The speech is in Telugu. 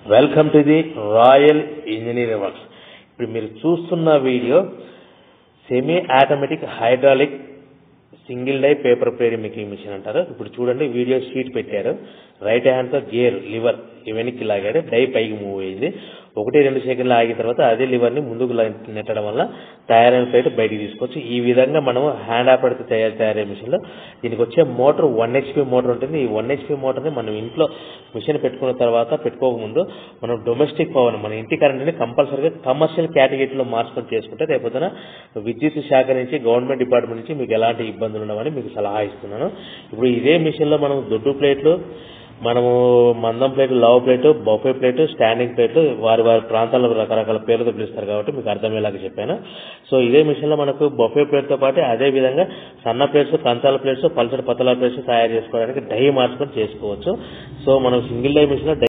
welcome to the Royal Engineering Works ఇప్పుడు మీరు చూస్తున్న video semi automatic hydraulic single die paper plate making machine అంటారు ఇప్పుడు చూడండి వీడియో షీట్ పెట్టారు రైట్ హ్యాండ్తో గేర్ లివర్ వెనక్కి లాగాడు డై పైకి మూవ్ అయింది ఒకటి రెండు సెకండ్లు ఆగిన తర్వాత అదే లివర్ని ముందుకు లా- నెట్టడం వల్ల తయారైన ప్లేట్ బయటికి తీసుకోవచ్చు ఈ విధంగా మనం హ్యాండ్ ఆపరేట్ తయారు తయారయ్యే మిషన్లో దీనికి వచ్చే మోటార్ వన్ హెచ్పి మోటార్ ఉంటుంది ఈ వన్ హెచ్పి మోటార్ని మనం ఇంట్లో మిషన్ పెట్టుకున్న తర్వాత పెట్టుకోకముందు మనం డొమెస్టిక్ పవర్ మన ఇంటి కరెంట్ని కంపల్సరీగా కమర్షియల్ కేటగిరీలో మార్చుకొని చేసుకుంటే రేపొద్దున విద్యుత్ శాఖ నుంచి గవర్నమెంట్ డిపార్ట్మెంట్ నుంచి మీకు ఎలాంటి ఇబ్బందులు ఉండవని మీకు సలహా ఇస్తున్నాను ఇప్పుడు ఇదే మిషన్లో మనం దొడ్డు ప్లేట్లు మనము మందం plate love plate buffet plate standing ప్లేట్లు వారి వారి ప్రాంతాల్లో రకరకాల పేర్లతో పిలుస్తారు కాబట్టి మీకు అర్థమయ్యేలాగా చెప్పాను సో ఇదే మిషన్లో మనకు బొఫే ప్లేట్తో పాటు అదే విధంగా సన్న ప్లేట్స్ కంచాల ప్లేట్స్ పల్సటి పతల ప్లేట్స్ తయారు చేసుకోవడానికి డై మార్చుకొని చేసుకోవచ్చు సో మనం సింగిల్ డై మిషన్లో